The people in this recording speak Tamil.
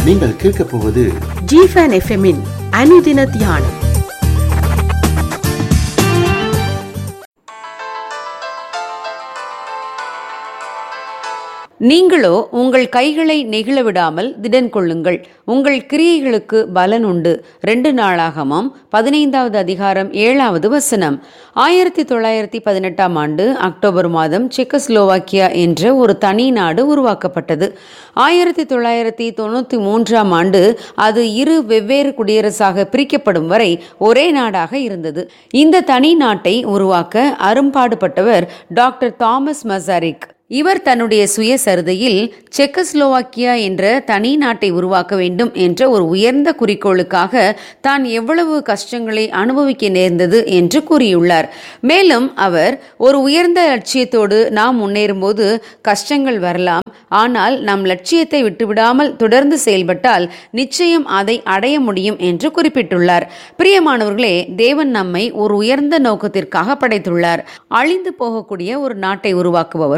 நீங்கள் கேட்கப் போவது ஜிஃபன் எஃப்எம்மின் அனுதின தியானம் நீங்களோ உங்கள் கைகளை நெகிழ விடாமல் திடன் கொள்ளுங்கள் உங்கள் கிரியைகளுக்கு பலன் உண்டு ரெண்டு நாளாகமம் பதினைந்தாவது அதிகாரம் ஏழாவது வசனம் ஆயிரத்தி தொள்ளாயிரத்தி பதினெட்டாம் ஆண்டு அக்டோபர் மாதம் செக்கஸ்லோவாக்கியா என்ற ஒரு தனி நாடு உருவாக்கப்பட்டது ஆயிரத்தி தொள்ளாயிரத்தி தொண்ணூற்றி மூன்றாம் ஆண்டு அது இரு வெவ்வேறு குடியரசாக பிரிக்கப்படும் வரை ஒரே நாடாக இருந்தது இந்த தனி நாட்டை உருவாக்க அரும்பாடுபட்டவர் டாக்டர் தாமஸ் மசாரிக் இவர் தன்னுடைய சுயசரிதையில் செக்கஸ்லோவாக்கியா என்ற தனி நாட்டை உருவாக்க வேண்டும் என்ற ஒரு உயர்ந்த குறிக்கோளுக்காக தான் எவ்வளவு கஷ்டங்களை அனுபவிக்க நேர்ந்தது என்று கூறியுள்ளார் மேலும் அவர் ஒரு உயர்ந்த லட்சியத்தோடு நாம் முன்னேறும்போது கஷ்டங்கள் வரலாம் ஆனால் நம் லட்சியத்தை விட்டுவிடாமல் தொடர்ந்து செயல்பட்டால் நிச்சயம் அதை அடைய முடியும் என்று குறிப்பிட்டுள்ளார் பிரியமானவர்களே தேவன் நம்மை ஒரு உயர்ந்த நோக்கத்திற்காக படைத்துள்ளார் அழிந்து போகக்கூடிய ஒரு நாட்டை உருவாக்குபவர்